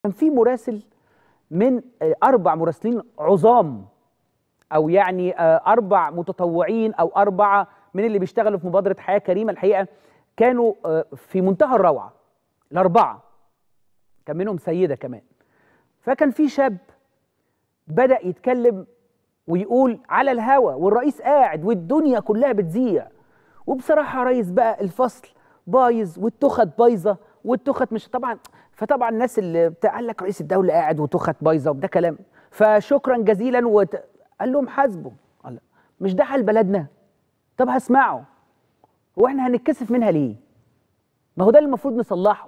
كان في مراسل من آه، اربع مراسلين عظام او يعني آه، اربع متطوعين او اربعه من اللي بيشتغلوا في مبادره حياه كريمه الحقيقه كانوا آه، في منتهى الروعه الاربعه كان منهم سيده كمان فكان في شاب بدا يتكلم ويقول على الهوا والرئيس قاعد والدنيا كلها بتذيع وبصراحه يا ريس بقى الفصل بايظ والتخت بايظه والتخت مش طبعا فطبعا الناس اللي بتاع قال لك رئيس الدوله قاعد وتخت بايظه وده كلام فشكرا جزيلا وت... قال لهم حاسبوا قال لا، مش ده حال بلدنا طب هسمعه هو احنا هنتكسف منها ليه ما هو ده اللي المفروض نصلحه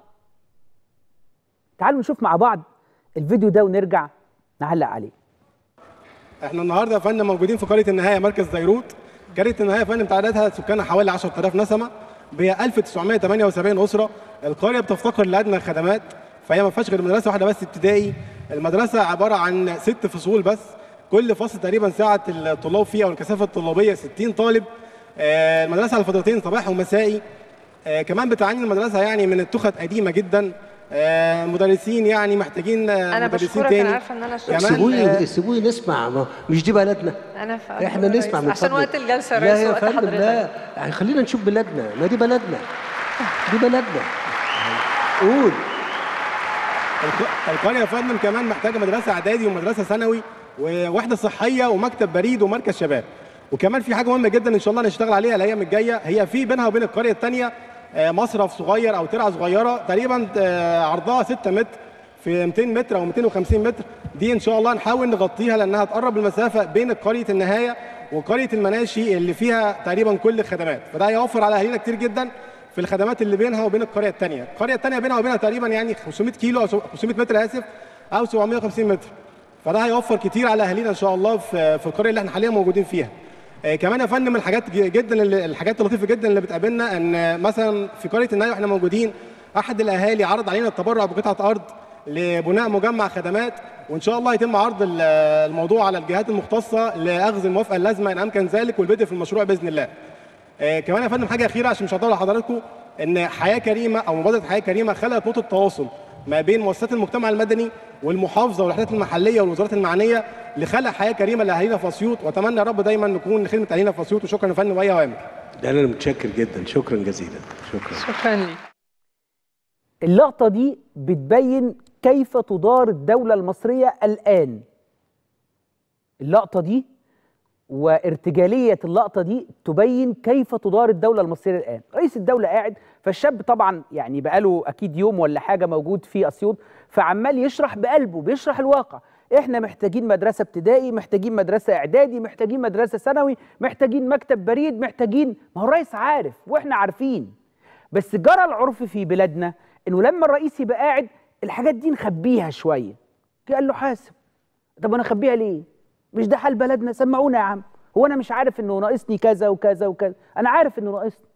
تعالوا نشوف مع بعض الفيديو ده ونرجع نعلق عليه احنا النهارده يا فندم موجودين في قريه النهايه مركز ديروت قريه النهايه يا فندم تعدادها سكانها حوالي 10000 نسمه ب 1978 اسره القريه بتفتقر لادنى الخدمات فهي ما فيهاش غير مدرسه واحده بس ابتدائي المدرسه عباره عن ست فصول بس كل فصل تقريبا ساعه الطلاب فيها والكثافه الطلابيه 60 طالب آه، المدرسه على فترتين صباحي ومسائي آه، كمان بتعاني المدرسه يعني من التخت قديمه جدا آه، مدرسين يعني محتاجين آه، انا مدرسين بشكرك تاني انا عارفه ان انا شاطره كمان سيبوني سيبوني نسمع ما مش دي بلدنا انا ف... احنا نسمع من عشان فضلك. وقت الجلسه يا لا ريس يا وقت فندم حضرتك لا يعني خلينا نشوف بلادنا ما دي بلدنا دي بلدنا قول الق- القريه يا فندم كمان محتاجه مدرسه اعدادي ومدرسه ثانوي ووحده صحيه ومكتب بريد ومركز شباب وكمان في حاجه مهمه جدا ان شاء الله هنشتغل عليها الايام الجايه هي في بينها وبين القريه الثانيه مصرف صغير او ترعه صغيره تقريبا آه، عرضها 6 متر في 200 متر او 250 متر دي ان شاء الله نحاول نغطيها لانها تقرب المسافه بين قريه النهايه وقريه المناشي اللي فيها تقريبا كل الخدمات فده هيوفر على اهالينا كتير جدا في الخدمات اللي بينها وبين القريه الثانيه القريه الثانيه بينها وبينها تقريبا يعني 500 كيلو او 500 متر اسف او 750 متر فده هيوفر كتير على اهالينا ان شاء الله في في القريه اللي احنا حاليا موجودين فيها آه، كمان يا فندم الحاجات ج- جدا اللي الحاجات اللطيفه جدا اللي بتقابلنا ان آه، مثلا في قريه النهايه واحنا موجودين احد الاهالي عرض علينا التبرع بقطعه ارض لبناء مجمع خدمات وان شاء الله يتم عرض ال- الموضوع على الجهات المختصه لاخذ الموافقه اللازمه ان امكن ذلك والبدء في المشروع باذن الله. آه، كمان يا فندم حاجه اخيره عشان مش هطول على حضراتكم ان حياه كريمه او مبادره حياه كريمه خلقت نقطه تواصل ما بين مؤسسات المجتمع المدني والمحافظه والوحدات المحليه والوزارات المعنيه لخلق حياه كريمه لاهالينا في اسيوط واتمنى يا رب دايما نكون لخدمه اهالينا في اسيوط وشكرا يا فندم واي اوامر. ده انا متشكر جدا شكرا جزيلا شكرا شكرا ليك اللقطة دي بتبين كيف تدار الدولة المصرية الآن اللقطة دي وارتجالية اللقطة دي تبين كيف تدار الدولة المصرية الآن رئيس الدولة قاعد فالشاب طبعا يعني بقاله أكيد يوم ولا حاجة موجود في أسيوط فعمال يشرح بقلبه بيشرح الواقع احنا محتاجين مدرسة ابتدائي محتاجين مدرسة اعدادي محتاجين مدرسة ثانوي محتاجين مكتب بريد محتاجين ما هو الرئيس عارف واحنا عارفين بس جرى العرف في بلادنا انه لما الرئيس يبقى قاعد الحاجات دي نخبيها شويه قال له حاسب طب انا اخبيها ليه مش ده حال بلدنا سمعونا يا عم هو انا مش عارف انه ناقصني كذا وكذا وكذا انا عارف انه ناقصني